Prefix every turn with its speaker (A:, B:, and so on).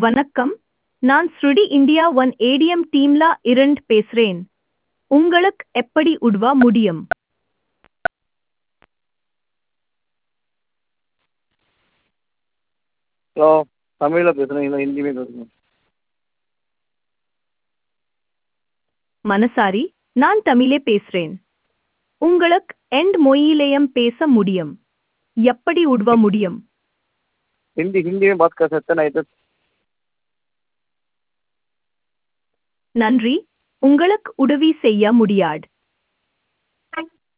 A: வணக்கம் நான் ஸ்ருடி இந்தியா ஒன் ஏடிஎம் டீம்ல இருந்து பேசுறேன் உங்களுக்கு எப்படி உதவ முடியும்
B: ஹலோ தமிழில் பேசுகிறேன் இல்லை ஹிந்திலையும் பேசுகிறேன்
A: மனசாரி நான் தமிழே பேசுறேன் உங்களுக்கு எந்த மொழியிலேயும் பேச முடியும் எப்படி உதவ முடியும்
B: हिंदी हिंदी में बात कर सकते हैं नहीं तो
A: நன்றி உங்களுக்கு உதவி செய்ய முடியாது